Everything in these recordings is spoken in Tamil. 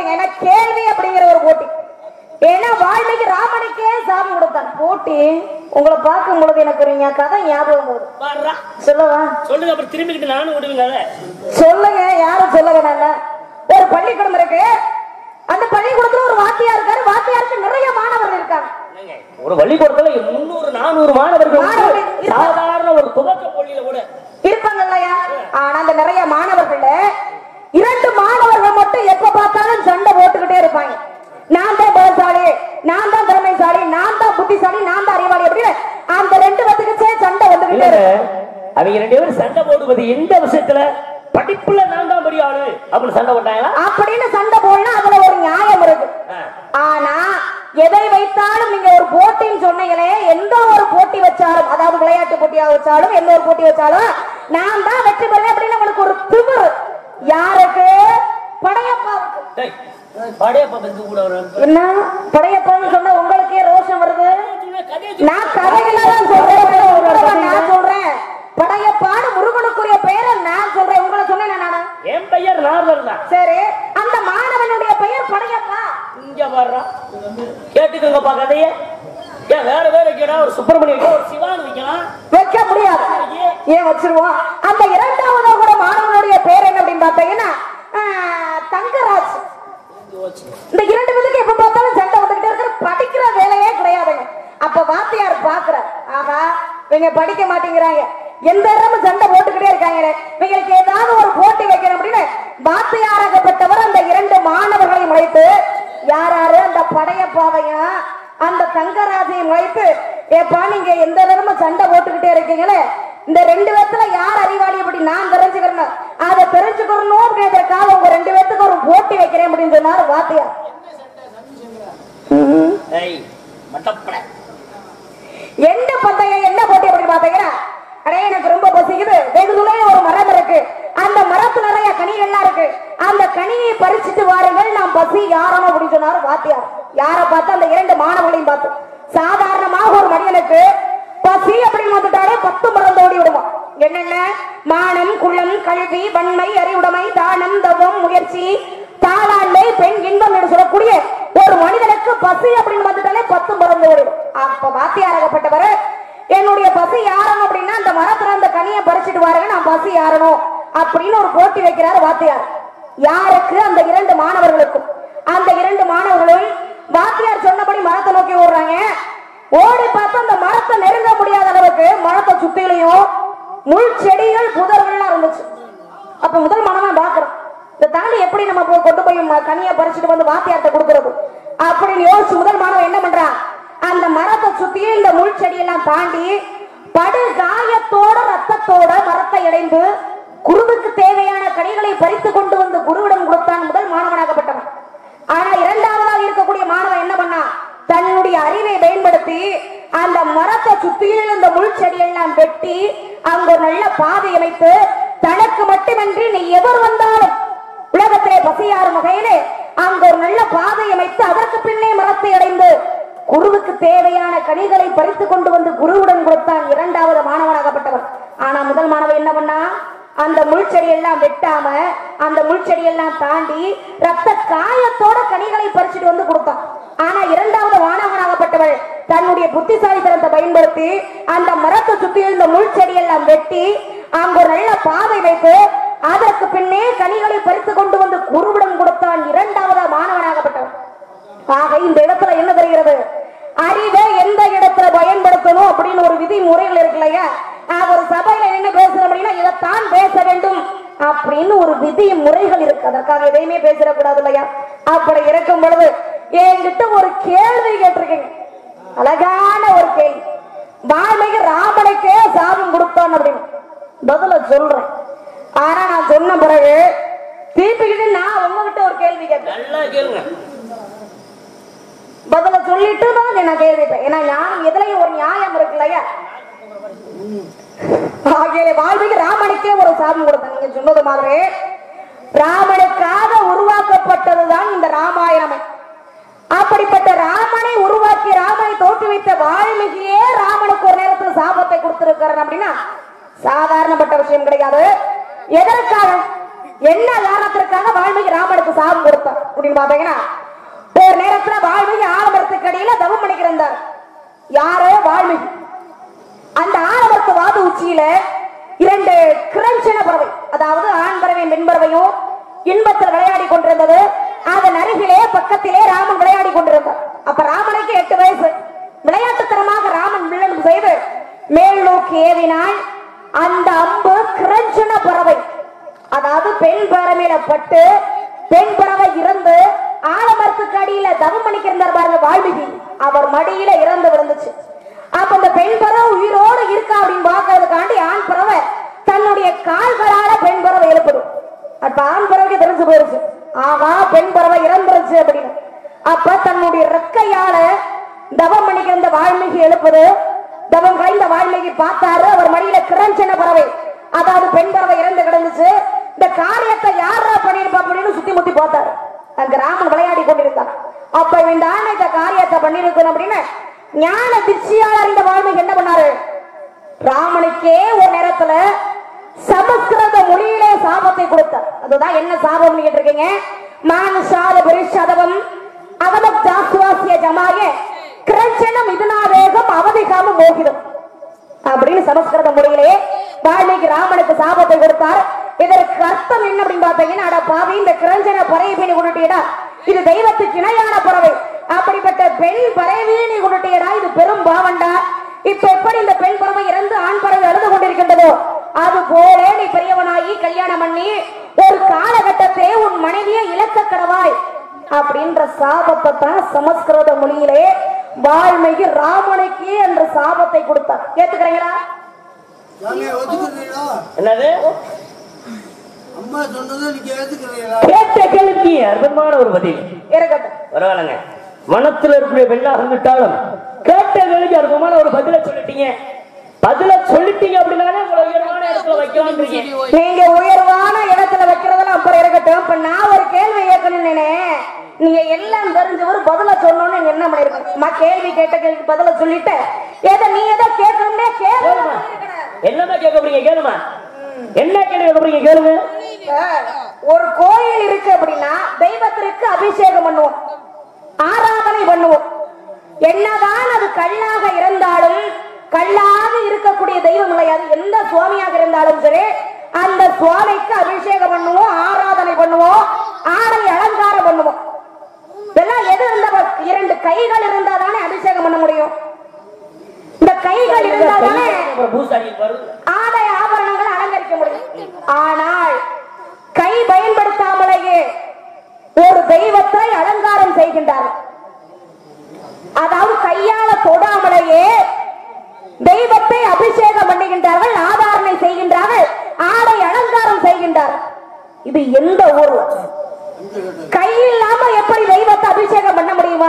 போட்டிங்க ஏன்னா கேள்வி அப்படிங்கிற ஒரு போட்டி ஏன்னா வால்மீகி ராமனுக்கே சாபம் கொடுத்தான் போட்டி உங்களை பார்க்கும் பொழுது எனக்கு ஒரு ஞா- கதை ஞாபகம் வருது பாடுறா சொல்லவா சொல்லுங்க அப்புறம் திரும்பிக்கிட்டு நானும் விடுவீங்க அதை சொல்லுங்க யாரும் சொல்ல வேணாம்ல ஒரு பள்ளிக்கூடம் இருக்கு அந்த பள்ளிக்கூடத்துல ஒரு வாத்தியார் இருக்காரு வாத்தியாருக்கு நிறைய மாணவர்கள் இருக்காங்க என்னங்க, ஒரு பள்ளிக்கூடத்துல முன்னூறு நானூறு மாணவர்கள் உண்டு. மாணவர்கள் இருக்காங்க. சாதாரண ஒரு துவக்க பள்ளியில கூட இருப்பாங்க இல்லையா ஆனா அந்த நிறைய மாணவர்கள்ல இரண்டு மாணவர்கள் மட்டும் எப்ப பார்த்தாலும் சண்டை போட்டுக்கிட்டே இருப்பாங்க நான் தான் பலசாலி நான் தான் திறமைசாலி நான் தான் புத்திசாலி நான் தான் அறிவாளி அப்படின்னு அந்த ரெண்டு பேத்துக்கு சண்டை வந்துகிட்டே இல்லங்க இருக்கும் அவங்க ரெண்டு பேரும் சண்டை போடுவது எந்த விஷயத்துல படிப்புல நான் தான் பெரிய ஆளு அப்படின்னு சண்டை போட்டாங்களா அப்படின்னு சண்டை போடனா அதுல ஒரு நியாயம் இருக்கு ஆ. ஆனா எதை வைத்தாலும் நீங்க ஒரு போட்டின்னு சொன்னீங்களே எந்த ஒரு போட்டி வச்சாலும் அதாவது விளையாட்டு போட்டியா வச்சாலும் எந்த ஒரு போட்டி வச்சாலும் நான் தான் வெற்றி பெறுவேன் அப்படின்னு உங்களுக்கு ஒரு திமிரு யாருக்கு படையப்பாவுக்கு டேய், படையப்பா வந்து கூட வரும் என்ன படையப்பான்னு சொன்னா உங்களுக்கே ரோஷம் வருது கதையை நான் கதையில தான் சொல்றேன் உங்களை நான் சொல்றேன் படையப்பாடு முருகனுக்குரிய பெயரை நான் சொல்றேன் உங்களை சொன்னேன் நானு என் பெயர் நாரதர் தான் சரி அந்த மாணவனுடைய பெயர் படையப்பா இங்க வர்றா கேட்டுக்கோங்கப்பா கதைய ஏன் வேற வேற வைக்கணும் ஒரு சுப்பிரமணியம் வைக்கலாம் ஒரு சிவான் வைக்கலாம் வைக்க முடியாது ஏன் வச்சிருவோம் அந்த இரண்டாவது கூட மாணவனுடைய பேர் என்ன அப்படின்னு பார்த்தீங்கன்னா ஆஹ், தங்கராஜ் இந்த இரண்டு பேருக்கு எப்ப பார்த்தாலும் சண்டை வந்துகிட்டே இருக்கிற படிக்கிற வேலையே கிடையாதுங்க அப்ப வாத்தியார் பாக்குற ஆஹா இவங்க படிக்க மாட்டேங்கிறாங்க எந்த இடமும் சண்டை போட்டுக்கிட்டே இருக்காங்களே இவங்களுக்கு ஏதாவது ஒரு போட்டி வைக்கணும் அப்படின்னு வாத்தியாராகப்பட்டவர் அந்த இரண்டு மாணவர்களையும் அழைத்து யாராரு அந்த படையப்பாவையும் அந்த தங்கராஜையும் அழைத்து ஏப்பா நீங்க எந்த நேரமும் சண்டை போட்டுக்கிட்டே இருக்கீங்களே இந்த ரெண்டு பேத்துல யார் அறிவாளி அப்படி நான் தெரிஞ்சுக்கிறேன் அதை தெரிஞ்சுக்கணும் அப்படின்றதுக்காக உங்க ரெண்டு பேத்துக்கு ஒரு போட்டி வைக்கிறேன் அப்படின்னு சொன்னாரு வாத்தியார் ஏய் மட்டப்பட என்ன பந்தயம் என்ன போட்டி அப்படின்னு பாத்தீங்கன்னா அடே எனக்கு ரொம்ப பசிக்குது வெகுதுலே ஒரு மரம் இருக்கு அந்த மரத்துல நிறைய கனிகள்லாம் இருக்கு அந்த கனியை பறிச்சுட்டு வாருங்கள் நான் பசி யாரணும் அப்படின்னு சொன்னாரு வாத்தியார் யாரை பார்த்து அந்த இரண்டு மாணவர்களையும் பார்த்து சாதாரணமாக ஒரு மனிதனுக்கு பசி அப்படின்னு வந்துட்டாலே பத்து மரம் ஓடி விடுவான் என்னென்ன மானம் குளம் கல்வி வன்மை அறிவுடைமை தானம் தவம் முயற்சி தாளாண்மை பெண் இன்பம் என்று சொல்லக்கூடிய ஒரு மனிதனுக்கு பசி அப்படின்னு வந்துட்டாலே பத்து மருந்து ஓடிடும் அப்ப வாத்தியாராகப்பட்டவர் என்னுடைய பசி யாரணும் அப்படின்னா அந்த மரத்துல அந்த கனியை பறிச்சுட்டு வாருங்க நான் பசி யாரணும் அப்படின்னு ஒரு போட்டி வைக்கிறாரு வாத்தியார் யாருக்கு அந்த இரண்டு மாணவர்களுக்கும் அந்த இரண்டு மாணவர்களும் வாத்தியார் சொன்னபடி மரத்தை நோக்கி ஓடுறாங்க ஓடி பார்த்து அந்த மரத்தை நெருங்க முடியாத அளவுக்கு மரத்தை சுத்திலையும் முள் செடிகள் புதர்கள்லாம் இருந்துச்சு அப்ப முதல் மாணவன் பாக்குறான் இதை தாண்டி எப்படி நம்ம போய் கொண்டு போய் ம- கனியை பறிச்சுட்டு வந்து வாத்தியார்ட்ட கொடுக்கறது அப்படின்னு யோசிச்சு முதல் மாணவன் என்ன பண்றான் அந்த மரத்தை சுத்தியே இந்த முள் செடியெல்லாம் தாண்டி படு காயத்தோட ரத்தத்தோட மரத்தை இடைந்து குருவுக்கு தேவையான கனிகளை பறித்து கொண்டு வந்து குருவிடம் கொடுத்தான் முதல் மாணவனாகப்பட்டவன் ஆனா இரண்டாவதாக இருக்கக்கூடிய மாணவன் என்ன பண்ணா தன்னுடைய அறிவை பயன்படுத்தி அந்த மரத்தை சுத்தியில் இந்த முள் செடியெல்லாம் வெட்டி அங்க ஒரு நல்ல பாதை அமைத்து தனக்கு மட்டுமின்றி நீ எவர் வந்தாலும் உலகத்திலே பசியாறும் வகையிலே அங்க ஒரு நல்ல பாதை அமைத்து அதற்கு பின்னே மரத்தை அடைந்து குருவுக்கு தேவையான கனிகளை பறித்து கொண்டு வந்து குருவுடன் கொடுத்தான் இரண்டாவது மாணவனாகப்பட்டவன் ஆனா முதல் மாணவன் என்ன பண்ணா அந்த முள்செடி எல்லாம் வெட்டாம அந்த முள்செடி எல்லாம் தாண்டி ரத்த காயத்தோட கனிகளை பறிச்சுட்டு வந்து கொடுத்தான் ஆனா இரண்டாவது மாணவனாகப்பட்டவள் தன்னுடைய புத்திசாலித்தனத்தை பயன்படுத்தி அந்த மரத்தை சுத்தி இருந்த முள்செடி எல்லாம் வெட்டி அங்க ஒரு நல்ல பாதை வைத்து அதற்கு பின்னே கனிகளை பறித்து கொண்டு வந்து குருவிடம் கொடுத்தான் இரண்டாவது மாணவனாகப்பட்டவன் ஆக இந்த இடத்துல என்ன தெரிகிறது அறிவை எந்த இடத்துல பயன்படுத்தணும் அப்படின்னு ஒரு விதி முறைகள் இருக்கு இல்லையா ஆக ஒரு சபையில என்ன பேசுறோம் அப்படின்னா இதைத்தான் பேச வேண்டும் அப்படின்னு ஒரு விதி முறைகள் இருக்கு அதற்காக எதையுமே பேசிடக்கூடாது இல்லையா அப்படி இருக்கும் பொழுது என்கிட்ட ஒரு கேள்வி கேட்டிருக்கீங்க அழகான ஒரு கேள்வி வால்மீகி ராமனுக்கே சாபம் கொடுத்தான் அப்படின்னு பதில சொல்றேன் ஆனா நான் சொன்ன பிறகு திருப்பிக்கிட்டு நான் உங்ககிட்ட ஒரு கேள்வி கேட்பேன் நல்லா கேளுங்க பதில சொல்லிட்டு தான் நான் கேள்விப்பேன் ஏன்னா ஞானம் எதுலயும் ஒரு நியாயம் இருக்கு இல்லையா ஆகிய வாழ்விக்கு ராமனுக்கே ஒரு சாபம் கொடுத்தேன் நீங்க சொன்னது மாதிரி ராமனுக்காக உருவாக்கப்பட்டதுதான் இந்த ராமாயணமே அப்படிப்பட்ட ராமனை உருவாக்கி ராமனை தோற்றுவித்த வால்மீகியே ராமனுக்கு ஒரு நேரத்துல சாபத்தை கொடுத்திருக்கிறார் அப்படின்னா சாதாரணப்பட்ட விஷயம் கிடையாது எதற்காக என்ன காரணத்திற்காக வால்மீகி ராமனுக்கு சாபம் கொடுத்தார் அப்படின்னு பாத்தீங்கன்னா ஒரு நேரத்துல வால்மீகி ஆலமரத்துக்கு அடியில தவம் பண்ணிக்கிருந்தார் யாரு வால்மீகி அந்த ஆலமரத்து வாது உச்சியில இரண்டு கிரஞ்சன பறவை அதாவது ஆண் பறவையும் பெண் பறவையும் இன்பத்தில் விளையாடி கொண்டிருந்தது அதன் அருகிலே பக்கத்திலே ராமன் விளையாடி கொண்டிருந்தார் அப்ப ராமனுக்கு எட்டு வயசு விளையாட்டுத்தனமாக ராமன் வில்லன் செய்து மேல் நோக்கி ஏவினால் அந்த அம்பு கிரஞ்சன பறவை அதாவது பெண் பறவையில பட்டு பெண் பறவை இறந்து ஆலமரத்துக்கு அடியில தவம் பண்ணிக்கிருந்தார் பாருங்க வால்மீகி அவர் மடியில இறந்து விழுந்துச்சு அப்ப அந்த பெண் பறவை உயிரோடு இருக்கா அப்படின்னு பாக்குறதுக்காண்டி ஆண் பறவை தன்னுடைய கால்களால பெண் பறவை எழுப்பிடும் அப்ப ஆண் பறவைக்கு தெரிஞ்சு போயிருச்சு ஆகா பெண் பறவை இறந்துருச்சு அப்படின்னு அப்ப தன்னுடைய ரெக்கையால தவம் பண்ணிக்கிற வால்மீகி எழுப்புது தவம் கலைந்த வால்மீகி பார்த்தாரு அவர் மடியில கிரஞ்சன பறவை அதாவது பெண் பறவை இறந்து கிடந்துச்சு இந்த காரியத்தை யாரா பண்ணிருப்பா அப்படின்னு சுத்தி முத்தி பார்த்தாரு அங்க ராமன் விளையாடி கொண்டிருந்தார் அப்ப இந்த ஆணை இந்த காரியத்தை பண்ணிருக்கணும் அப்படின்னு ஞான திச்சியால் அறிந்த வால்மீகி என்ன பண்ணாரு ராமனுக்கே ஒரு நேரத்துல சமஸ்கிருத மொழியிலே சாபத்தை கொடுத்தார் அதுதான் என்ன சாபம் கேட்டிருக்கீங்க மானுஷாத பெரிஷதவம் அவதம் ஜாசுவாசிய ஜமாய கிரஞ்சனம் இதுனா வேகம் அவதிகாம மோகிதம் அப்படின்னு சமஸ்கிருத மொழியிலே வால்மீகி ராமனுக்கு சாபத்தை கொடுத்தார் இதற்கு அர்த்தம் என்ன அப்படின்னு பாத்தீங்கன்னா அட பாவி இந்த கிரஞ்சன பறவை பண்ணி கொண்டுட்டீடா இது தெய்வத்துக்கு இணையான பறவை அப்படிப்பட்ட பெண் பறவையை நீ கொண்டுட்டீடா இது பெரும் பாவண்டா இப்ப எப்படி இந்த பெண் பறவை இறந்து ஆண் பறவை அழுது கொண்டிருக்கின்றதோ அது போல நீ பெரியவனாகி கல்யாணம் பண்ணி ஒரு காலகட்டத்திலே உன் மனைவியை இழக்க கடவாய் அப்படின்ற சாபத்தை தான் சமஸ்கிருத மொழியிலே வால்மீகி ராமனுக்கு என்ற சாபத்தை கொடுத்தார் ஏத்துக்கிறீங்களா சாமி ஒத்துக்கிறீங்களா என்னது அம்மா சொன்னதை நீங்க ஏத்துக்கிறீங்களா கேட்ட கேள்விக்கு அற்புதமான ஒரு பதில் இருக்கட்டும் பரவாயில்லைங்க மனத்துல இருக்கிற வெள்ளா இருந்துட்டாலும் கேட்ட கேள்விக்கு அற்புதமான ஒரு பதில சொல்லிட்டீங்க பதில சொல்லிட்டீங்க அப்படின்னாலே உங்களை உயர்வான இடத்துல வைக்கலாம்ன்றீங்க நீங்க உயர்வான இடத்துல வைக்கிறதெல்லாம் அப்புறம் இருக்கட்டும் இப்ப நான் ஒரு கேள்வி கேட்கணும்னே நீங்க எல்லாம் தெரிஞ்சவர் பதில சொல்லணும்னு நீங்க என்ன பண்ணிருக்கணும் அம்மா, கேள்வி கேட்ட கேள்வி பதில சொல்லிட்டு ஏதோ நீ ஏதோ கேட்கணும்னே கேள்வி கேளுமா என்னமா கேட்க போறீங்க கேளுமா என்ன கேள்வி கேட்க போறீங்க கேளுங்க ஒரு கோயில் இருக்கு அப்படின்னா தெய்வத்திற்கு அபிஷேகம் பண்ணுவோம் ஆராதனை பண்ணுவோம் என்னதான் அது கல்லாக இருந்தாலும் கல்லாக இருக்கக்கூடிய தெய்வம் இல்லையாது எந்த சுவாமியாக இருந்தாலும் சரி அந்த சுவாமிக்கு அபிஷேகம் பண்ணுவோம் ஆராதனை பண்ணுவோம் ஆடை அலங்காரம் பண்ணுவோம் இதெல்லாம் எது இருந்தா இரண்டு கைகள் இருந்தா தானே அபிஷேகம் பண்ண முடியும் இந்த கைகள் இருந்தா தானே அப்புறம் பூசாரி வரும் ஆடை ஆபரணங்களை அலங்கரிக்க முடியும் ஆனால் கை பயன்படுத்தாமலேயே ஒரு தெய்வத்தை அலங்காரம் செய்கின்றார் அதாவது கையால தொடாமலேயே தெய்வத்தை அபிஷேகம் பண்ணுகின்றார்கள் ஆதாரணை செய்கின்றார்கள் ஆடை அலங்காரம் செய்கின்றார் இது எந்த ஊர் கை இல்லாம எப்படி தெய்வத்தை அபிஷேகம் பண்ண முடியுமா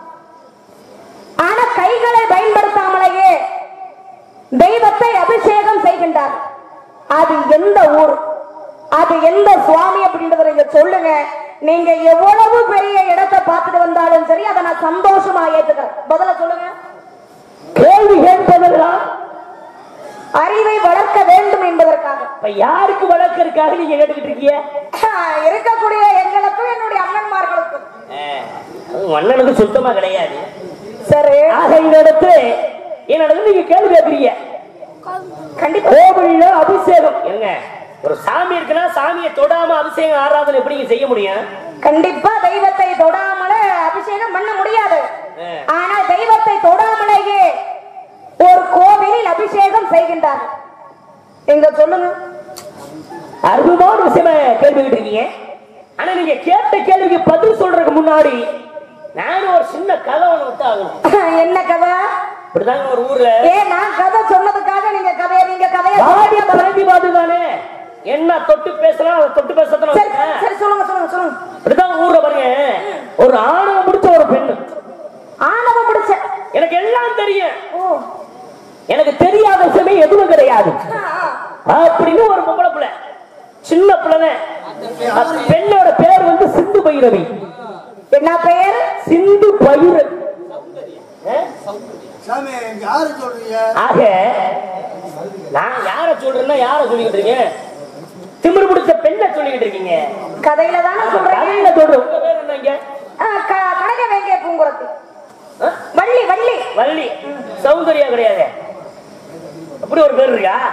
ஆனா கைகளை பயன்படுத்தாமலேயே தெய்வத்தை அபிஷேகம் செய்கின்றார் அது எந்த ஊர் அது எந்த சுவாமி அப்படின்றத நீங்க சொல்லுங்க நீங்க எவ்வளவு பெரிய இடத்தை பார்த்துட்டு வந்தாலும் சரி அதை நான் சந்தோஷமா ஏத்துக்கிறேன் பதில சொல்லுங்க கேள்வி கேட்பதெல்லாம் அறிவை வளர்க்க வேண்டும் என்பதற்காக இப்ப யாருக்கு வழக்கு இருக்காக நீங்க கேட்டுக்கிட்டு இருக்கீங்க இருக்கக்கூடிய எங்களுக்கும் என்னுடைய அண்ணன்மார்களுக்கும் அது மன்னனுக்கு சுத்தமா கிடையாது சரி ஆக இந்த இடத்துல என்னோட நீங்க கேள்வி கேட்கறீங்க கண்டிப்பா கோவில்ல அபிஷேகம் எங்க ஒரு சாமி இருக்குன்னா சாமியை தொடாம அபிஷேகம் ஆராதனை எப்படிங்க செய்ய முடியும் கண்டிப்பா தெய்வத்தை தொடாமல அபிஷேகம் பண்ண முடியாது ஆ. ஆனா தெய்வத்தை தொடாமலேயே ஒரு கோவிலில் அபிஷேகம் செய்கின்றார் எங்க சொல்லுங்க அற்புதமான விஷயமா கேள்வி இருக்கீங்க ஆனா நீங்க கேட்ட கேள்விக்கு பதில் சொல்றதுக்கு முன்னாடி நானும் ஒரு சின்ன கதை ஒண்ணு விட்டு ஆகணும் என்ன கதை இப்படிதாங்க ஒரு ஊர்ல ஏ நான் கதை சொன்னதுக்காக நீங்க கதைய நீங்க கதைய வாடி தலைவி பாதுதானே என்ன தொட்டு பேசலாம் அதை தொட்டு பேசத்தான் சரி சரி சொல்லுங்க சொல்லுங்க சொல்லுங்க இப்படிதான் ஊர்ல பாருங்க ஒரு ஆணவம் முடிச்ச ஒரு பெண்ணு ஆணவம் முடிச்ச எனக்கு எல்லாம் தெரியும் ஓ எனக்கு தெரியாத விஷயமே எதுவும் கிடையாது ஆ, ஆ. அப்படின்னு ஒரு பொம்பளை பிள்ளை சின்ன பிள்ளை அந்த பெண்ணோட பேர் வந்து சிந்து பைரவி என்ன பெயர் சிந்து பைரவி ஆ? சாமி யாரு சொல்றீங்க ஆக நான் யார சொல்றேன்னா யார சொல்லிக்கிட்டு இருக்கேன் திமிரு பிடிச்ச பெண்ணை சொல்லிக்கிட்டு இருக்கீங்க கதையில தானே சொல்றேன் கதையில சொல்றேன் உங்க பேர் என்னங்க கனக வேங்கிய பூங்குறத்து ஆ? வள்ளி வள்ளி வள்ளி சௌந்தர்யா கிடையாது அப்படி ஒரு பேர் இருக்கா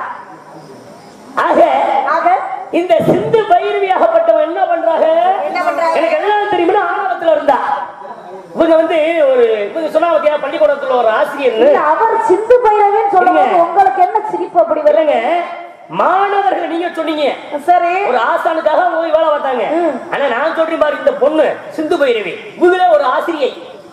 ஆக ஆக இந்த சிந்து பைரவியாகப்பட்டவன் என்ன பண்றாங்க என்ன பண்றாங்க? எனக்கு எல்லாம் தெரியுமா ஆணவத்துல இருந்தா இவங்க வந்து ஒரு இவங்க சொன்னா பாத்தியா பள்ளிக்கூடத்துல ஒரு ஆசிரியர் இல்ல, அவர் சிந்து பைரவின்னு சொல்லும்போது இல்லைங்க. உங்களுக்கு என்ன சிரிப்பு அப்படி வருங்க இல்லைங்க மாணவர்கள் நீங்க சொன்னீங்க சரி ஒரு ஆசானுக்காக அவங்க போய் வேலை பார்த்தாங்க ஆனா நான் சொல்றேன் பாரு இந்த பொண்ணு சிந்து பைரவி இவங்களே ஒரு ஆசிரியை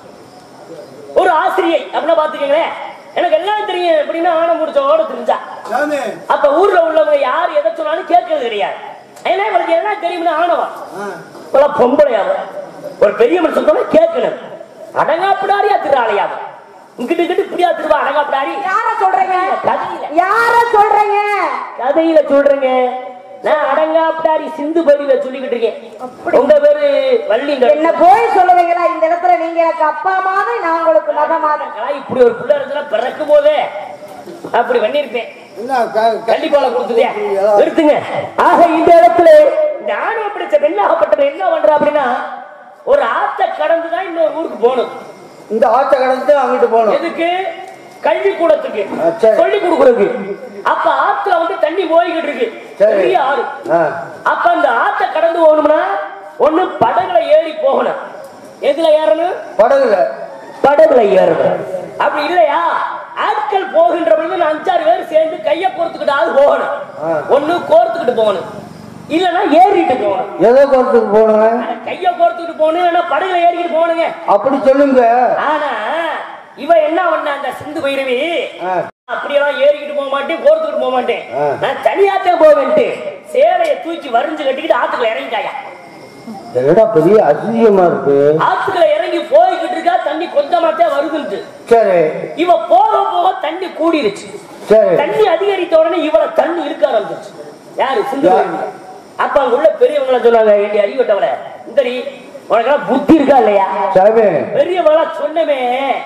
ஒரு ஆசிரியை அப்படின்னா பாத்துக்கங்களேன் எனக்கு எல்லாம் தெரியும் எப்படின்னா ஆணம் முடிச்சோட தெரிஞ்சா சாமி அப்ப ஊர்ல உள்ளவங்க யார் எதை சொன்னாலும் கேட்கறது கிடையாது ஏன்னா இவளுக்கு எல்லாம் தெரியும்னு ஆணவம் ஆ, இப்பெல்லாம் பொம்பளையாவ ஒரு பெரிய மனுஷன் சொன்னா கேட்கணும் அடங்காப்பிடாரியா திருஆளையாவ இங்கிட்டு இங்கிட்டு இப்படியா திருவா அடங்காப்பிடாரி யார சொல்றீங்க கதையில யார சொல்றீங்க கதையில சொல்றேங்க நான் அடங்காப்பிடாரி சிந்து பரியில சொல்லிக்கிட்டு இருக்கேன் உங்க பேரு வள்ளிங்க என்ன போய் சொல்லுவீங்களா இந்த இடத்துல நீங்க எனக்கு அப்பா மாதிரி நான் உங்களுக்கு மக மாதிரி இப்படி ஒரு பிள்ளை இருந்துச்சுன்னா பிறக்கும் போதே அப்படி பண்ணிருப்பேன் என்ன க- க- கண்டிப்பால கொடுத்ததே நிறுத்துங்க ஆக இந்த இடத்துல இந்த ஆணவ பிடிச்ச பெண்ணாகப்பட்டவன் என்ன பண்றா அப்படின்னா ஒரு ஆத்த கடந்து தான் இன்னொரு ஊருக்கு போகணும் இந்த ஆட்டை கடந்து அங்கிட்டு போகணும் எதுக்கு கல்வி கூடத்துக்கு ஆ, சரி. சொல்லி கொடுக்கறதுக்கு அப்ப ஆத்துல வந்து தண்ணி போய்கிட்டு இருக்கு சரி. பெரிய ஆறு ஆ, அப்ப அந்த ஆத்த கடந்து போகணும்னா ஒண்ணு படகுல ஏறி போகணும் எதுல ஏறணும் படகுல படகுல ஏறணும் அப்படி இல்லையா ஆட்கள் போகின்ற பொழுது அஞ்சாறு பேர் சேர்ந்து கைய கோர்த்துக்கிட்டாவது போகணும் ஆ. ஒண்ணு கோர்த்துக்கிட்டு போகணும் இல்லைன்னா ஏறிட்டு போகணும் எதை கோர்த்துக்கு போகணும் ஆனா கைய கோர்த்துக்கிட்டு போகணும் இல்லைன்னா படகுல ஏறிக்கிட்டு போகணுங்க அப்படி சொல்லுங்க ஆனா இவ என்ன பண்ண அந்த சிந்து பைரவி ஆ, அப்படியெல்லாம் ஏறிக்கிட்டு போக மாட்டேன் கோர்த்துக்கிட்டு போக மாட்டேன் ஆ. நான் தனியாத்தான் போவேன்ட்டு சேலையை தூக்கி வரிஞ்சு கட்டிக்கிட்டு ஆத்துக்குள்ள இறங்கிட்டாயா என்னடா பெரிய அதிசயமா இருக்கு ஆத்துக்குள்ள இறங்கி போய்கிட்டு இருக்கா தண்ணி கொஞ்சமாத்தே வருதுன்ட்டு சரி இவ போக போக தண்ணி கூடிருச்சு சரி தண்ணி அதிகரித்த உடனே இவள தண்ணி இருக்க ஆரம்பிச்சிருச்சு யாரு சிந்து யார்? பைரவி. அப்ப அங்க உள்ள பெரியவங்கள சொன்னாங்க ஏண்டி அறிவட்டவள இந்தடி உனக்கெல்லாம் புத்தி இருக்கா இல்லையா சாமி பெரியவங்களா சொன்னமே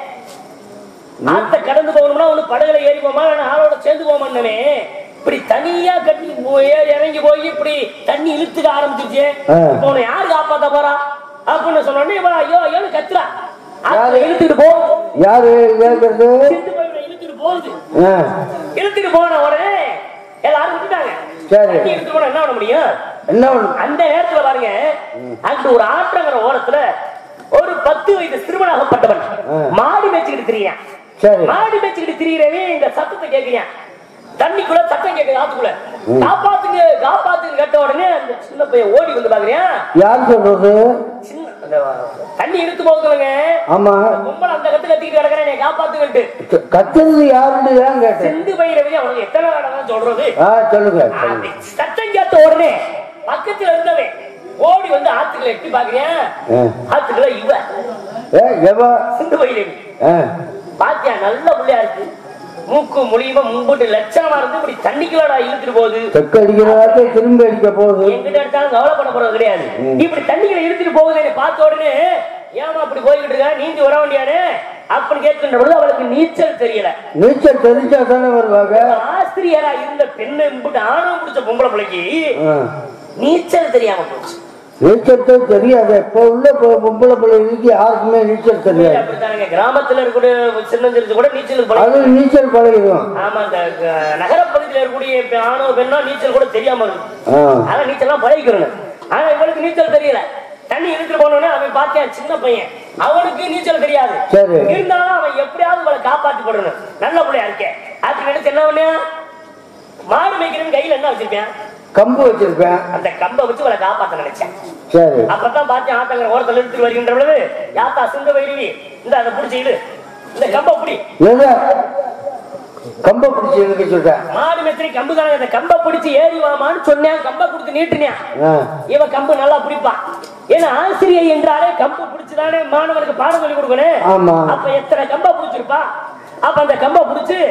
ஆத்த கடந்து போகணும்னா ஒண்ணு படகுல ஏறி போமா இல்லைன்னா ஆளோட சேர்ந்து போமான்னே இப்படி தனியா கட்டி போய் ஏறி இறங்கி போய் இப்படி தண்ணி இழுத்துக்க ஆரம்பிச்சிருச்சு ஆ. இப்போ உன்னை யாரு காப்பாத்த போறா அப்படின்னு சொன்ன உடனே இவ ஐயோ ஐயோன்னு கத்துறா ஆத்த யாரு? இழுத்துட்டு போ யாரு கேட்கறது செத்து போய் இவனை இழுத்துட்டு போகுது ஆ, இழுத்துட்டு போன உடனே எல்லாரும் விட்டுட்டாங்க சரி. தண்ணி இழுத்துட்டு போனா என்ன பண்ண முடியும் என்ன பண்ணு- அந்த நேரத்துல பாருங்க அங்க ஒரு ஆற்றங்கர ஓரத்துல ஒரு பத்து வயது சிறுவனாகப்பட்டவன் ஆ. மாடு மேய்ச்சிக்கிட்டு திரியான் சரி மாடு மேய்ச்சிக்கிட்டு திரியறவே இந்த சத்தத்தை கேட்கிறான் தண்ணிக்குள்ள சத்தம் கேட்குது ஆத்துக்குள்ள காப்பாத்துங்க காப்பாத்துங்க கேட்ட உடனே அந்த சின்ன பையன் ஓடி வந்து பாக்குறியா யார் சொல்றது சின்ன அந்த தண்ணி இழுத்து போகுதுலங்க ஆமா கும்பல் அந்த கத்து கத்திக்கிட்டு கிடக்குறேன் என்னை காப்பாத்துங்கன்ட்டு க- கத்துறது யாருன்னு தான் கேட்டேன் செந்து பயிரவே அவனுக்கு எத்தனை தடவை சொல்றது ஆ சொல்லுங்க சொல்லுங்க. அப்படி சத்தம் கேட்ட உடனே பக்கத்துல இருந்தவன் ஓடி வந்து ஆத்துக்குள்ள எட்டி பாக்குறியா ஆ. ஆத்துக்குள்ள இவ ஏ எவா சிந்து பயிரவி ஆ, பாத்தியா நல்ல புள்ளையா இருக்கு மூக்கு முடியுமா மும்போட்டு லட்சணமா இருந்து இப்படி தண்ணிக்குள்ளடா இழுத்துட்டு போகுது செக்கு அடிக்கிறதாக்க திரும்பி அடிக்க போகுது எங்கிட்ட எடுத்தாலும் கவலைப்பட போறது கிடையாது இப்படி தண்ணிக்குள்ள இழுத்துட்டு போகுது என்னை பார்த்த உடனே ஏமா அப்படி போய்கிட்டு இருக்கா நீந்தி வர வேண்டியானே அப்படின்னு கேட்கின்ற பொழுது அவளுக்கு நீச்சல் தெரியல நீச்சல் தெரிஞ்சா தானே வருவாங்க ஆசிரியரா இருந்த பெண்ணை இம்புட்டு ஆணவம் பிடிச்ச பொம்பளை பிள்ளைக்கு ஆ. நீச்சல் தெரியாம போச்சு நீச்சல் தான் தெரியாது இப்போ உள்ள பொ- பொம்பளை பிள்ளைகளுக்கு யாருக்குமே நீச்சல் தெரியாது அப்படித்தானுங்க கிராமத்துல இருக்கக்கூடிய சின்னஞ்சிரிச்சு கூட நீச்சலுக்கு பழகி அது நீச்சல் பழகிடும் ஆமா இந்த அஹ், நகரப்பகுதியில இருக்கக்கூடிய இப்ப ஆணவ பெண்ணா நீச்சல் கூட தெரியாம இருக்கு ஆ ஆனா நீச்சல்லாம் பழகிக்கிறேன் ஆனா இவளுக்கு நீச்சல் தெரியல தண்ணி இழுத்துட்டு போனோடனே அவன் பார்த்தேன் சின்ன பையன் அவனுக்கு நீச்சல் தெரியாது சரி. இருந்தாலும் அவன் எப்படியாவது இவளை காப்பாத்தி போடணும் நல்ல பிள்ளையா இருக்கேன் அதுக்கு நினைச்சு என்ன பண்ண மாடு மேய்க்கிறவன் கையில என்ன வச்சிருப்பேன் கம்பு வச்சிருப்பேன் அந்த கம்பை வச்சு இவளை காப்பாத்த நினைச்சேன் சரி அப்பதான் பார்த்தேன் ஆத்தங்கிற ஓரத்தில் இழுத்துட்டு வருகின்ற பொழுது யாத்தா சிந்த வைரவி இந்த அதை பிடிச்சி இழு இந்த கம்பை பிடி எத கம்பை பிடிச்சி இருக்க சொல்றேன் மாடு மேத்திரி கம்பு தானே அந்த கம்பை பிடிச்சி ஏறி வாமான்னு சொன்னேன் கம்பை கொடுத்து நீட்டுனேன் ஆ இவ கம்பு நல்லா பிடிப்பான் ஏன்னா ஆசிரியை என்றாலே கம்பு பிடிச்சுதானே மாணவனுக்கு பாடம் சொல்லி கொடுக்கணும் ஆமா. அப்ப எத்தனை கம்பை பிடிச்சிருப்பா அப்ப அந்த கம்பை பிடிச்சு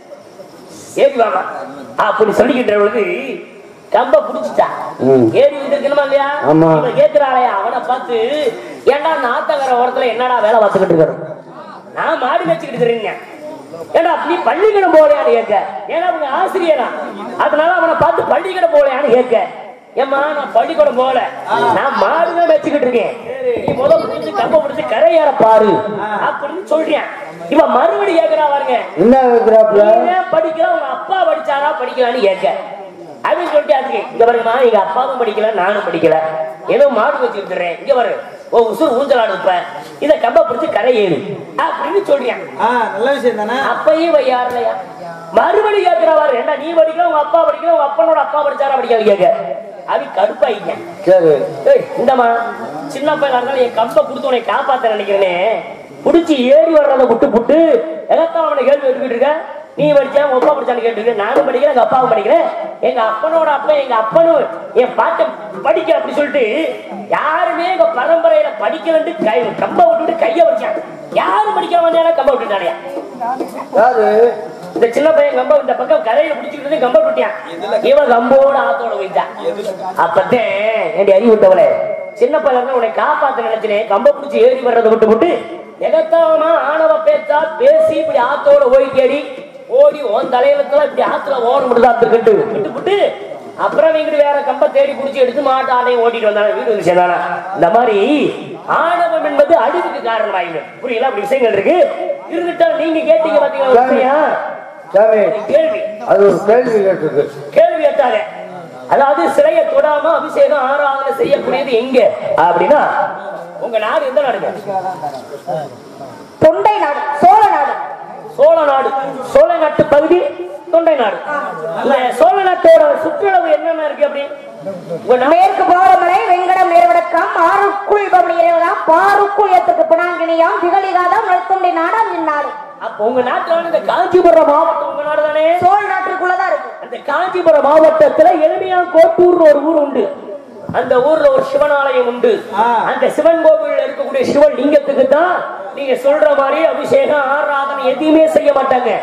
ஏறி வாமா அப்படி சொல்லிக்கிட்ட பொழுது கம்பை பிடிச்சிட்டா ம். ஏறி வந்திருக்கணுமா இல்லையா ஆமா. இவன் கேட்கிறாளையா அவனை பார்த்து ஏன்டா நாத்தங்கர ஓரத்துல என்னடா வேலை பார்த்துக்கிட்டு இருக்கிறோம் நான் மாடி வச்சுக்கிட்டு இருக்கிறீங்க ஏடா நீ பள்ளிக்கூடம் போலையான்னு கேட்க ஏன்னா அவங்க ஆசிரியரா அதனால அவனை பார்த்து பள்ளிக்கூடம் போலையான்னு கேட்க ஏம்மா நான் பள்ளிக்கூடம் போகல நான் மாடுதான் வச்சுக்கிட்டு இருக்கேன் நீ முத புடிச்சு கம்ப புடிச்சு கரையேற பாரு அப்படின்னு சொல்றேன் இவன் மறுபடி கேக்குறா பாருங்க என்ன வைக்கிறாப்ல நீ ஏன் படிக்கிற உங்க அப்பா படிச்சாரா படிக்கலான்னு கேட்க அப்படின்னு சொல்லிட்டு அதுக்கு இங்க பாருங்கம்மா எங்க அப்பாவும் படிக்கல நானும் படிக்கல ஏதோ மாடு வச்சு விட்டுறேன் இங்க பாரு ஓ உசுறு ஊஞ்சலாடு இப்ப இத கம்ப பிடிச்சு கரை ஏறு அப்படின்னு சொல்றேன் ஆ நல்ல விஷயம் தானே அப்பையும் இவன் யாருலையா மறுபடி கேட்கிறவாரு என்ன நீ படிக்கிற உங்க அப்பா படிக்கிற உங்க அப்பனோட அப்பா படிச்சாரா படிக்காது கேட்க அது கடுப்பாயிங்க சரி ஏய் இந்தம்மா சின்ன பையனா இருந்தாலும் என் கம்ப கொடுத்து உன்னை காப்பாத்த நினைக்கிறேனே புடிச்சு ஏறி வர்றத விட்டு புட்டு எகத்தான் அவனை கேள்வி எடுத்துக்கிட்டு இருக்க நீ படிச்சா உங்க அப்பா படிச்சான்னு கேட்டு நானும் படிக்கிறேன் எங்க அப்பாவும் படிக்கிறேன் எங்க அப்பனோட அப்பா எங்க அப்பனும் என் பாட்டை படிக்க அப்படி சொல்லிட்டு யாருமே எங்க பரம்பரையில படிக்கலன்ட்டு கை கம்ப விட்டுட்டு கைய வச்சான் யாரும் படிக்க வந்தாலும் கம்ப விட்டுட்டானே யாரு இந்த சின்ன பையன் கம்ப இந்த பக்கம் கரையில பிடிச்சிக்கிட்டு கம்ப விட்டியான் இவன் கம்போட ஆத்தோட போயிட்டான் அப்பத்தேன் ஏண்டி அறிவு விட்டவளே சின்ன பையன் உன்னை காப்பாத்த நினைச்சினேன் கம்ப பிடிச்சி ஏறி வர்றதை விட்டு விட்டு எகத்தாமா ஆணவ பேச்சா பேசி இப்படி ஆத்தோட ஓடி தேடி ஓடி உன் தலையிலக்கெல்லாம் இப்படி ஆத்துல ஓட முடியுதா இருக்கட்டு விட்டு விட்டு அப்புறம் இங்கிட்டு வேற கம்ப தேடி புடிச்சு எடுத்து மாட்டு ஆடையும் ஓட்டிட்டு வந்தாங்க வீடு வந்து சேர்ந்தானா இந்த மாதிரி ஆணவம் என்பது அழிவுக்கு காரணமாயிடும் புரியல அப்படி விஷயங்கள் இருக்கு இருந்துட்டால் நீங்க கேட்டீங்க பாத்தீங்களா ஒரு விஷயம்? சாமி ஒரு கேள்வி அது ஒரு கேள்வி கேட்டிருக்கு கேள்வி கேட்டாங்க அதாவது சிலையை தொடாம அபிஷேகம் ஆராதனை செய்யக்கூடியது எங்க அப்படின்னா உங்க நாடு எந்த நாடுங்க தொண்டை நாடு சோழ நாடு சோழ நாடு சோழ நாட்டு பகுதி தொண்டை நாடு இந்த சோழ நாட்டோட சுற்றளவு என்னென்ன இருக்கு அப்படி உங்க நாடு மேற்கு போரமலை வெங்கடம் நேர்வடக்கம் ஆறுக்குள் பவனியலாம் பாருக்குள் ஏத்துக்கு பினாங்கினியாம் திகழிகாதம் நழுத்துண்டி நாடாம் இந்நாடு அப்ப உங்க நாட்டுல வந்து இந்த காஞ்சிபுரம் மாவட்டம் உங்க நாடு தானே சோழ நாட்டுக்குள்ளதான் இருக்கு அந்த காஞ்சிபுரம் மாவட்டத்துல எளிமையா கோட்டூர்னு ஒரு ஊர் உண்டு அந்த ஊர்ல ஒரு சிவன் ஆலயம் உண்டு ஆ. அந்த சிவன் கோவில்ல இருக்கக்கூடிய சிவன் லிங்கத்துக்கு தான் நீங்க சொல்ற மாதிரி அபிஷேகம் ஆராதனை எதையுமே செய்ய மாட்டாங்க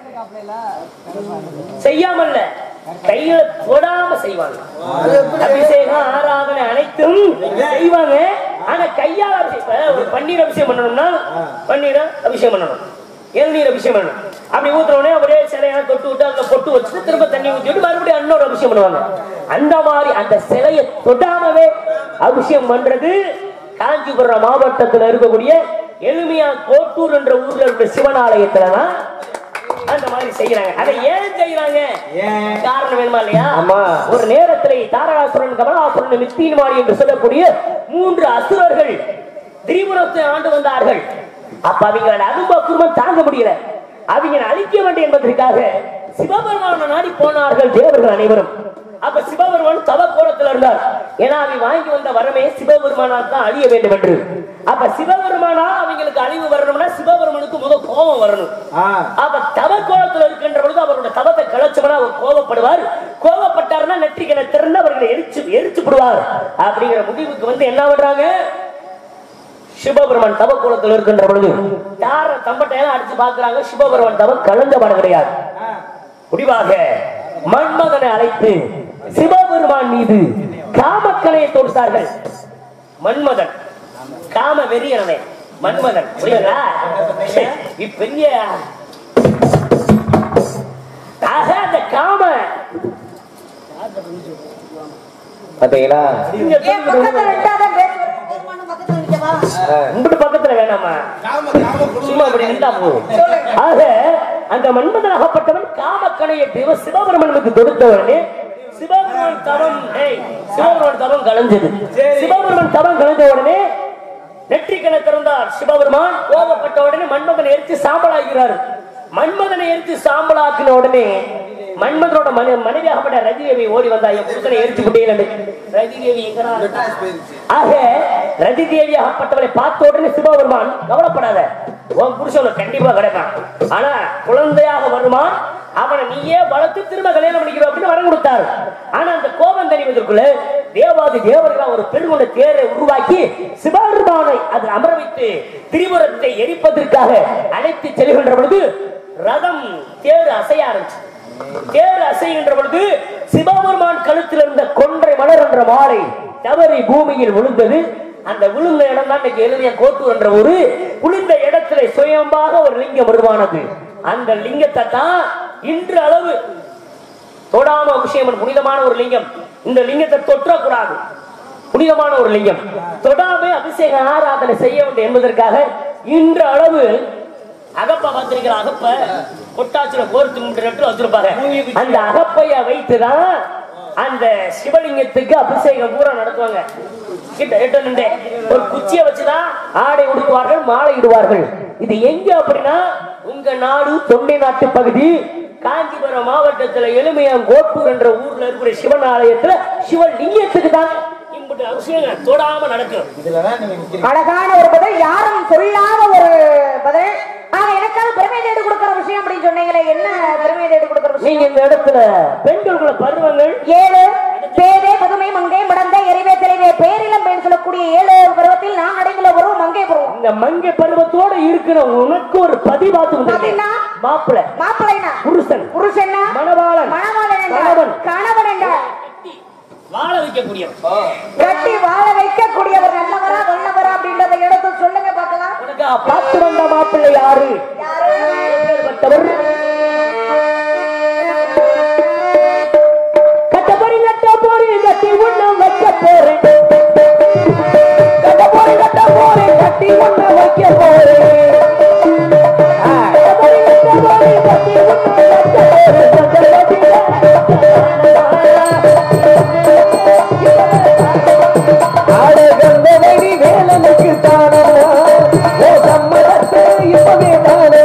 செய்யாமல்ல கையில தொடாம செய்வாங்க அபிஷேகம் ஆராதனை அனைத்தும் செய்வாங்க ஆனா கையால அபிஷேகம் இப்ப ஒரு பன்னீர் அபிஷேகம் பண்ணணும்னா பன்னீரை அபிஷேகம் பண்ணணும் இளநீர் அபிஷேகம் பண்ணணும் அப்படி ஊத்துற உடனே ஒரே சிலையா தொட்டு விட்டு அதுல பொட்டு வச்சுட்டு திரும்ப தண்ணி ஊத்தி விட்டு மறுபடியும் இன்னொரு அபிஷேகம் பண்ணுவாங்க அந்த மாதிரி அந்த சிலையை தொடாமவே அபிஷேகம் பண்றது காஞ்சிபுரம் மாவட்டத்துல இருக்கக்கூடிய எளிமையா கோட்டூர் என்ற ஊர்ல இருக்கிற சிவன் ஆலயத்துலதான் அந்த மாதிரி செய்யறாங்க அதை ஏன் செய்யறாங்க ஏன்? காரணம் வேணுமா இல்லையா ஆமா. ஒரு நேரத்திலே தாரகாசுரன் கமலாசுரன் மித்தின்மாரி என்று சொல்லக்கூடிய மூன்று அசுரர்கள் திரிபுரத்தை ஆண்டு வந்தார்கள் அப்ப அவங்களோட அனுபவ குடும்பம் தாங்க முடியல அவங்க அழிக்க வேண்டும் என்பதற்காக சிவபெருமான நாடி போனார்கள் தேவர்கள் அனைவரும் அப்ப சிவபெருமான் தவ கோலத்தில் இருந்தார் ஏன்னா அவன் வாங்கி வந்த வரமே சிவபெருமானால் தான் அழிய வேண்டும் என்று அப்ப சிவபெருமானால் அவங்களுக்கு அழிவு வரணும்னா சிவபெருமானுக்கு முதல் கோபம் வரணும் ஆ அப்ப தவ கோலத்துல இருக்கின்ற பொழுது அவருடைய தவத்தை கலைச்சவனா அவர் கோபப்படுவார் கோபப்பட்டாருன்னா நெற்றிகளை திறந்து அவர்களை எரிச்சு எரிச்சு விடுவார் அப்படிங்கிற முடிவுக்கு வந்து என்ன பண்றாங்க சிவபெருமான் தவ கோலத்தில் இருக்கின்ற பொழுது யார தம்பட்டையெல்லாம் அடிச்சு பாக்குறாங்க சிவபெருமான் தவ கலந்த படம் கிடையாது முடிவாக மன்மகனை அழைத்து சிவபெருமான் மீது காமக்கலையை தொடுத்தார்கள் மன்மதன் காம வெறியனே மன்மதன் புரியுங்களா இப்பெரிய ஆக அந்த காம பாத்தீங்களா இங்க ஏன் பக்கத்துல ரெண்டாவது பேர் பெருமானும் பக்கத்துல நிக்கவா உங்கள்கிட்ட பக்கத்துல வேணாமா சும்மா அப்படி நின்றா போதும் ஆக அந்த மன்மதன் அகப்பட்டவன் காமக்கணையை தேவ சிவபெருமனுக்கு கொடுத்தவனே சிவபெருமன் தவம் ஏய், சிவபெருமன் தவம் கலைஞ்சது சிவபெருமன் தவம் கலைஞ்ச உடனே நெற்றிக்கணை திறந்தார் சிவபெருமான் கோபப்பட்ட உடனே மன்மதனை எரித்து சாம்பலாகிறார் மன்மதனை எரித்து சாம்பலாக்கின உடனே மன்மதனோட மனை மனைவியாகப்பட்ட ரதிதேவி ஓடி வந்தா என் புருஷனை எரிச்சு விட்டீங்க ரதிதேவி எங்கடா இருக்கா? ஆக ரதிதேவியாகப்பட்டவளை பார்த்த உடனே சிவபெருமான் கவலைப்படாத உன் புருஷன் உனக்கு கண்டிப்பா கிடைப்பான் ஆனா குழந்தையாக வருமான் அவனை நீயே வளர்த்து திரும்ப கல்யாணம் பண்ணிக்கிறோம் அப்படின்னு வரம் கொடுத்தாரு ஆனா அந்த கோபம் தெரிவதற்குள்ள தேவாதி தேவர்களா ஒரு பெருங்குண்ட தேரை உருவாக்கி சிவபெருமானை அதில் அமர வைத்து திரிபுரத்தை எரிப்பதற்காக அழைத்து செல்கின்ற பொழுது ரதம் தேர் அசைய ஆரம்பிச்சு தேர் அசைகின்ற பொழுது சிவபெருமான் கழுத்தில் இருந்த கொன்றை மலர் என்ற மாலை தவறி பூமியில் விழுந்தது அந்த விழுந்த இடம் தான் இன்னைக்கு எழுதிய கோட்டூர் என்ற ஒரு விழுந்த இடத்துல சுயம்பாக ஒரு லிங்கம் உருவானது அந்த லிங்கத்தை தான் இன்று அளவு தொடாம அபிஷேகம் புனிதமான ஒரு லிங்கம் இந்த லிங்கத்தை தொற்றக்கூடாது புனிதமான ஒரு லிங்கம் தொடாமே அபிஷேக ஆராதனை செய்ய வேண்டும் என்பதற்காக இன்ற அளவு அகப்ப பார்த்திருக்கிற அகப்ப கொட்டாச்சுல கோர்த்து மூன்று நட்டு வச்சிருப்பாங்க அந்த அகப்பைய வைத்துதான் அந்த சிவலிங்கத்துக்கு அபிஷேகம் பூரா நடத்துவாங்க கிட்ட எட்டு நின்று ஒரு குச்சியை வச்சுதான் ஆடை உடுத்துவார்கள் மாலை இடுவார்கள் இது எங்க அப்படின்னா உங்க நாடு தொண்டை நாட்டு பகுதி காஞ்சிபுரம் மாவட்டத்துல எளிமையாம் கோட்டூர் என்ற ஊர்ல இருக்கிற சிவன் ஆலயத்துல சிவலிங்கத்துக்கு தான் இம்புட்டு அபிஷேகம் தொடாம நடக்கும் இதுலதான் நீங்க நிக்கிறீங்க அழகான ஒரு பதில் யாரும் சொல்லாத ஒரு பதில் ஆனா எனக்காக பெருமை தேடி கொடுக்கிற விஷயம் அப்படின்னு சொன்னீங்களே என்ன பெருமை தேடி கொடுக்கிற விஷயம் நீங்க இந்த இடத்துல பெண்களுக்குள்ள பருவங்கள் ஏழு பேதே பதுமை மங்கை மடந்தை எரிவே தெளிவே பேரிலம் பெண் சொல்லக்கூடிய ஏழு பருவத்தில் நான் அடைந்துள்ள பருவம் மங்கை பருவம் இந்த மங்கை பருவத்தோட இருக்கிற உனக்கு ஒரு பதிவாத்து பதினா? மாப்பிள்ள மாப்பிள்ளைனா புருஷன் புருஷன்னா மணவாளன் மணவாளன் என்றார். கணவன் கணவன் என்றார் வாழ வைக்கக்கூடிய கட்டி வாழ வைக்கக்கூடியவர் நல்லவரா வல்லவரா அப்படின்றத எடுத்து சொல்லுங்க பார்க்கலாம் உனக்கு பார்த்து வந்த மாப்பிள்ளை யாரு யாரு எப்பேற்பட்டவர்? கட்ட போறி கட்ட போறி கட்டி உன்ன வைக்க போறேன் கட்ட போறி கட்ட போறி கட்டி உன்ன வைக்க போறேன் ஆ, கட்ட போறி கட்ட போறி கட்டி உன்ன வைக்க போறேன் ஆடகந்தவடி வேலனுக்கு தானா ஓ சம்மதத்தை இப்பவே தானா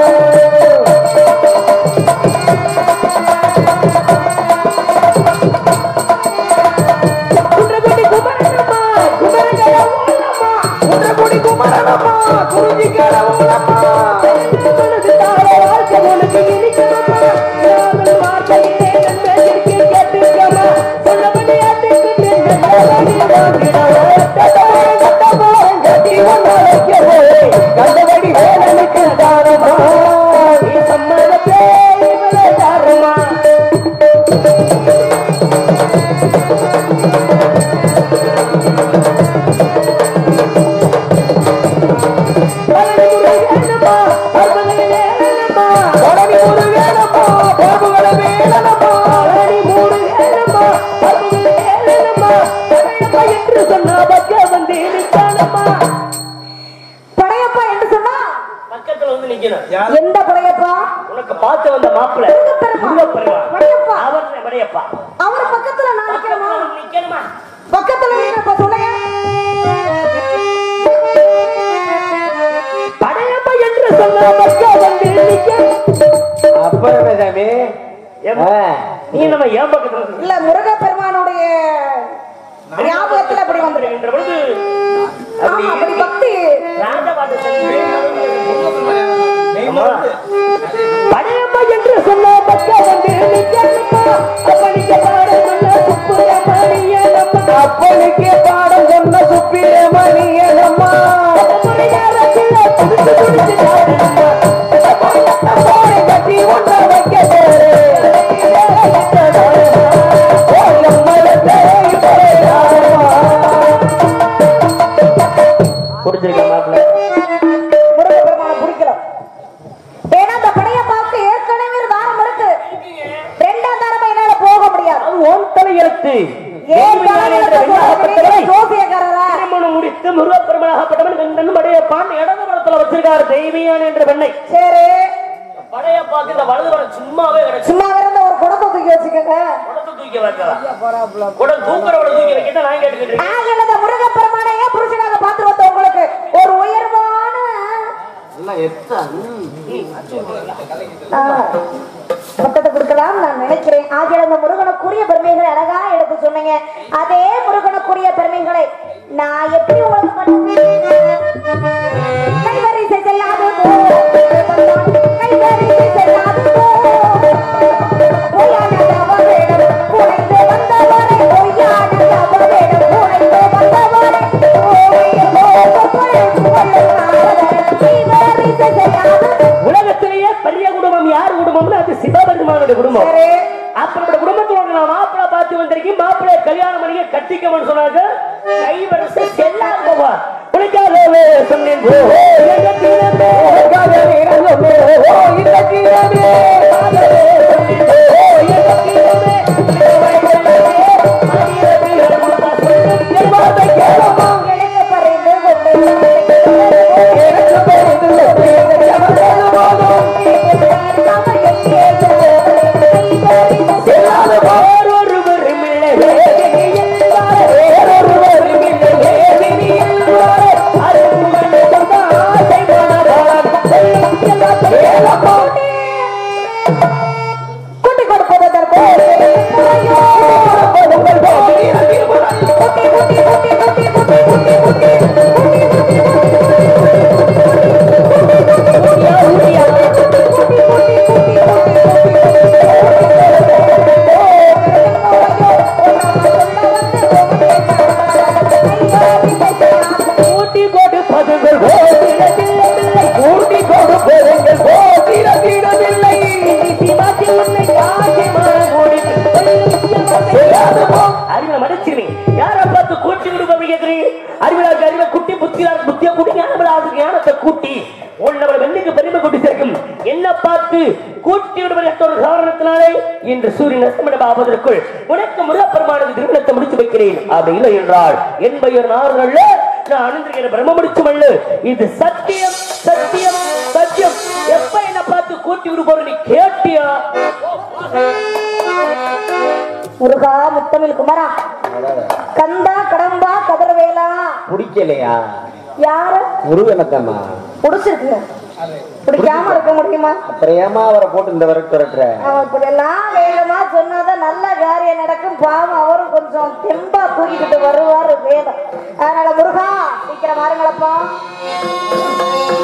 குன்றக்குடி குமரனம்மா குமரங்கர ஓலம்மா குன்றக்குடி குமரனம்மா குறிஞ்சி கடவுளம்மா உனக்கு தார வாழ்க்கை உனக்கு இனிக்கணுமா நாவல் வார்த்தையிலே நன்மைக்கு கேட்டுக்கமா சொல்லபடி அதுக்கு நல்லபடி வாங்கிடவா கட்டி ஒன்ன வைக்க போய் கந்தவடி வேலனுக்கு தானமா நீ சம்மதத்தே இவளை தாருமா பழனி முருகனம்மா பர்வதங்களே வேலம்மா பழனி முருகனம்மா பாபுகள வேலனம்மா பழனி முருகனம்மா பர்வதங்களே வேலம்மா பழையப்பா என்று சொன்னா பக்க வந்து நிற்கானம்மா படையப்பா என்று சொன்னா பக்கத்துல வந்து நிக்கணும் யார் எந்த படையப்பா உனக்கு பார்த்து வந்த மாப்பிள்ளை முருகப்பெருமான். முருகப்பெருமான். படையப்பா. அவர் படையப்பா அவர் பக்கத்துல நான் நிக்கணுமா பக்கத்துல நிக்கணுமா பக்கத்துல நிக்கிறப்ப சொல்லுங்க படையப்பா என்று சொன்னா பக்க வந்து நிக்கணும் அப்புறமே சாமி ஆ. நீ நம்ம ஏன் பக்கத்துல இருக்க? இல்ல முருகப்பெருமானுடைய ஞாபகத்துல அப்படி வந்துரு என்ற பொழுது ஆமா அப்படி பக்தி ராஜபாட்டு சொல்லி நெய் மருந்து படையப்பா என்று சொன்ன பக்க வந்து நிக்கணுமா அப்பனிக்க பாட சொன்ன சுப்புரமணியனம்மா அப்பனுக்கே பாடம் சொன்ன சுப்பிரமணியனம்மா முருகாரத்துல புடிச்சு புடிச்சு பாடணுமா போரை கட்டி ஒன்ன வைக்க போறேன் புடிச்சிருக்க மாப்பிள்ள முருகப்பெருமானை பிடிக்கல ஏன்னா அந்த படையப்பாவுக்கு ஏற்கனவே ஒரு தாரம் இருக்கு ரெண்டாம் தாரமா என்னால போக முடியாது அது ஓன் தலையெழுத்து ஏன் தாரம் ஜோசியக்காரரா திருமணம் முடித்து முருகப்பெருமனாகப்பட்டவன் கண்டன் படையப்பான் இடது படத்துல வச்சிருக்காரு தெய்வியான் என்ற பெண்ணை சரி படையப்பாக்கு இந்த வலது படம் சும்மாவே கிடைச்சு சும்மா இருந்த ஒரு குடத்தை தூக்கி வச்சுக்கோங்க குடத்தை தூக்கி வைக்கலாம் குடம் தூக்குறவளை தூக்கி வைக்கிட்ட நான் கேட்டுக்கிட்டு இருக்கேன். ஆக இந்த முருகப்பெருமானை ஏன் புருஷனாக பார்த்து வந்த உங்களுக்கு ஒரு உயர்வான ஆ, பட்டத்தை கொடுக்கலாம் நான் நினைக்கிறேன் ஆகிய அந்த முருகனுக்குரிய பெருமைகளை அழகா எடுத்து சொன்னீங்க அதே முருகனுக்குரிய பெருமைகளை நான் எப்படி உங்களுக்கு பண்ணுவேன் கைவரிசை செல்லாது போ கைவரிசை செல்லாது போ பொய்யான தவவேடம் புனைந்து வந்தவரை பொய்யான தவவேடம் புனைந்து வந்தவரை கைவரிசை செல்லாது உலகத்திலேயே பெரிய குடும்பம் யார் குடும்பம்னு அது சிவபெருமானுடைய குடும்பம் சரி அப்படி குடும்பத்துல நான் மாப்பிள்ளை பார்த்து வந்திருக்கேன் மாப்பிள்ளை கல்யாணம் பண்ணிக்க கட்டிக்கவன் சொன்னாங்க கைவரிசை செல்லாது போவா உனக்காகவே சொன்னேன் போ எங்க தீரமே உனக்காகவே இறங்குமே, ஓ இந்த தீரமே. காதலே சொன்னேன் போ எங்க தீரமே கூட்டி கொடுப்பதுங்கள் ஓடினதில்லை கூட்டி கொடுப்பதுங்கள் ஓடினதில்லை மாற்றி உன்னை காட்சி மாறி அறிவில மன்னிச்சிருவீங்க யாரை பார்த்து கூட்டி கொடுப்பவங்க கேட்கிறீங்க அறிவிலாக்கு அறிவை குட்டி புத்தியார் புத்திய கூட்டி ஞானபலாவுக்கு ஞானத்தை கூட்டி உன்னவள் வெண்ணுக்கு பெருமை கூட்டி சேர்க்கும் என்ன பார்த்து கூட்டி விடுவது என்ற ஒரு காரணத்தினாலே இன்று சூரியன் அஸ்தமிடம் ஆவதற்குள் உனக்கு முருகப்பெருமானது திருமணத்தை முடித்து வைக்கிறேன் அப்படி இல்லை என்றால் என் பெயர் நாரல்ல நான் அணிந்திருக்கிற பிரம்ம முடிச்சுமல்ல இது சத்தியம் சத்தியம் சத்தியம் எப்ப என்ன பார்த்து கூட்டி விடுபோற நீ கேட்டியா முருகா முத்தமிழ் குமரா கந்தா கடம்பா கதிரவேலா பிடிக்கலையா யார முருகனத்தம்மா புடிச்சிருக்கு பிடிக்காம இருக்க முடியுமா அப்புறம் ஏமா அவரை போட்டு இந்த வரைக்கும் துரட்டுற அவன் இப்படி எல்லாம் வேகமா சொன்னாதான் நல்ல காரியம் நடக்கும் பாவம் அவரும் கொஞ்சம் தெம்பா தூக்கிக்கிட்டு வருவாரு வேதம் அதனால முருகா சீக்கிரம் வாருங்களப்பா